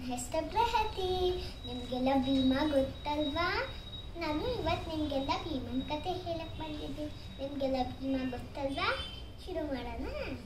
ಹೆಸರು ಬೃಹತಿ ನಿಮಗೆಲ್ಲ ಭೀಮಾ ಗೊತ್ತಲ್ವಾ ನಾನು ಇವತ್ತು ನಿಮಗೆಲ್ಲ ಭೀಮನ್ ಕತೆ ಹೇಳಕ್ ಬಂದಿದ್ದೆ ನಿಮಗೆಲ್ಲ ಭೀಮಾ ಗೊತ್ತಲ್ವಾ ಶುರು ಮಾಡೋಣ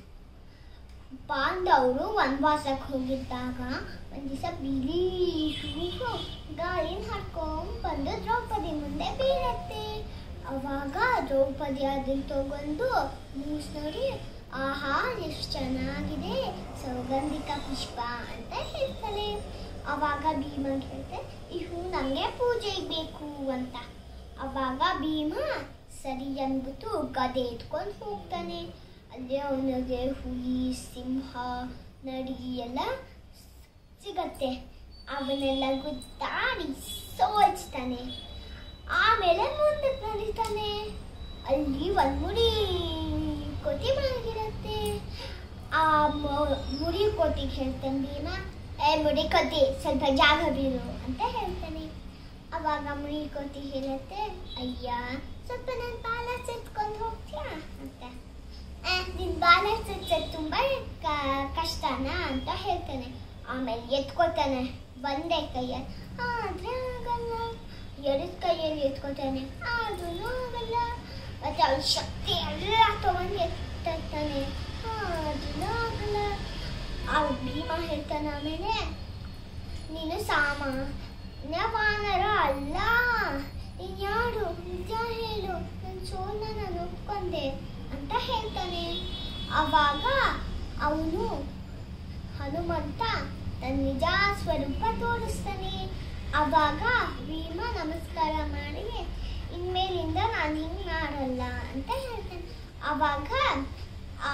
ಪಾಂಡವರು ವನವಾಸಕ್ಕೆ ಹೋಗಿದ್ದಾಗ ಒಂದ್ ದಿವಸ ಬಿಳಿ ಶೂಟು ಗಾಳಿನ ಹಾಕೊಂಡ್ ಬಂದು ದ್ರೌಪದಿ ಮುಂದೆ ಬೀಳತ್ತೆ ಅವಾಗ ದ್ರೌಪದಿ ಅದನ್ನ ತಗೊಂಡು ಮೂಸ್ ನೋಡಿ ಆಹಾ ಎಷ್ಟು ಚೆನ್ನಾಗಿದೆ ಸೌಗಂಧಿಕ ಪುಷ್ಪ ಅಂತ ಹೇಳ್ತಾಳೆ ಅವಾಗ ಭೀಮ ಹೇಳ್ತೆ ಈ ಹೂ ನನಗೆ ಪೂಜೆಗೆ ಬೇಕು ಅಂತ ಅವಾಗ ಭೀಮ ಸರಿ ಅಂದ್ಬಿಟ್ಟು ಗದೆ ಎತ್ಕೊಂಡು ಹೋಗ್ತಾನೆ ಅಲ್ಲಿ ಅವನಿಗೆ ಹುಲಿ ಸಿಂಹ ನಡಿ ಎಲ್ಲ ಸಿಗತ್ತೆ ಅವನ್ನೆಲ್ಲ ಗುದ್ದಾಡಿ ಸೋಲ್ಸ್ತಾನೆ ಆಮೇಲೆ ಮುಂದೆ ನಡೀತಾನೆ ಅಲ್ಲಿ ಒಂದು ಮುಡಿ ಕೋತಿ ಮಲಗಿರತ್ತೆ ಆ ಮ- ಮುಡಿ ಕೋತಿಗೆ ಹೇಳ್ತಾನೆ ಭೀಮ ಏ ಮುಡಿ ಕೋತಿ ಸ್ವಲ್ಪ ಜಾಗ ಬೀರು ಅಂತ ಹೇಳ್ತಾನೆ ಅವಾಗ ಮುಡಿ ಕೋತಿ ಹೇಳುತ್ತೆ ಅಯ್ಯ ಸ್ವಲ್ಪ ನನ್ನ ಬಾಲ ಸೆತ್ಕೊಂಡು ಹೋಗ್ತೀಯಾ ಅಂತ ಆ, ನಿನ್ ಬಾಲ ಸುಚ್ಚೋದು ತುಂಬಾ ಕ- ಕಷ್ಟನಾ ಅಂತ ಹೇಳ್ತಾನೆ ಆಮೇಲೆ ಎತ್ಕೋತಾನೆ ಒಂದೇ ಕೈಯಲ್ಲಿ ಆದ್ರೆ ಆಗಲ್ಲ ಎರಡು ಕೈಯಲ್ಲಿ ಎತ್ಕೋತಾನೆ ಆದ್ರೂ ಆಗಲ್ಲ ಮತ್ತೆ ಅವ್ನ ಶಕ್ತಿ ಎಲ್ಲ ತಗೊಂಡು ಎತ್ತಾನೆ ಆದ್ರೂ ಆಗಲ್ಲ ಆ ಭೀಮ ಹೇಳ್ತಾನೆ ಆಮೇಲೆ ನೀನು ಸಾಮಾನ್ಯ ವಾನರ ಅಲ್ಲ ನೀನ್ ಯಾರು ನಿಜ ಹೇಳು ನನ್ನ ಸೋಲ್ನ ನಾನು ಒಪ್ಕೊಂಡೆ ಅಂತ ಹೇಳ್ತಾನೆ ಅವಾಗ ಅವನು ಹನುಮಂತ ತನ್ನ ನಿಜ ಸ್ವರೂಪ ತೋರಿಸ್ತಾನೆ ಅವಾಗ ಭೀಮ ನಮಸ್ಕಾರ ಮಾಡಿ ಇನ್ಮೇಲಿಂದ ನಾನು ಹಿಂಗ್ ಮಾಡಲ್ಲ ಅಂತ ಹೇಳ್ತಾನೆ ಅವಾಗ ಆ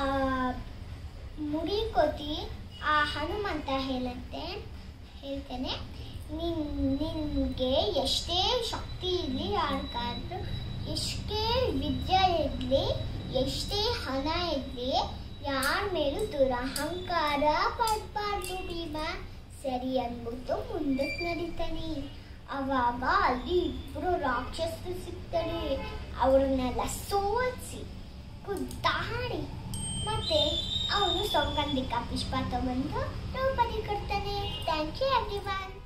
ಮುಡಿ ಕೋತಿ ಆ ಹನುಮಂತ ಹೇಳುತ್ತೆ ಹೇಳ್ತೇನೆ ನಿನ್ ನಿನಗೆ ಎಷ್ಟೇ ಶಕ್ತಿ ಇರಲಿ ಯಾರಿಗಾದ್ರೂ ಎಷ್ಟೇ ವಿದ್ಯೆ ಇರಲಿ ಎಷ್ಟೇ ಹಣ ಇರಲಿ ಯಾರ ಮೇಲೂ ದುರಹಂಕಾರ ಪಡ್ಬಾರ್ದು ಭೀಮ ಸರಿ ಅಂದ್ಬಿಟ್ಟು ಮುಂದಕ್ಕೆ ನಡೀತಾನೆ ಅವಾಗ ಅಲ್ಲಿ ಇಬ್ರು ರಾಕ್ಷಸರು ಸಿಗ್ತಾರೆ ಅವ್ರನ್ನೆಲ್ಲ ಸೋಲ್ಸಿ ಕುದ್ದಾಡಿ ಮತ್ತೆ ಅವನು ಸೌಗಂಧಿಕ ಪುಷ್ಪ ತಗೊಂಡು ದ್ರೌಪದಿ ಕೊಡ್ತಾನೆ ಥ್ಯಾಂಕ್ ಯು ಎವ್ರಿ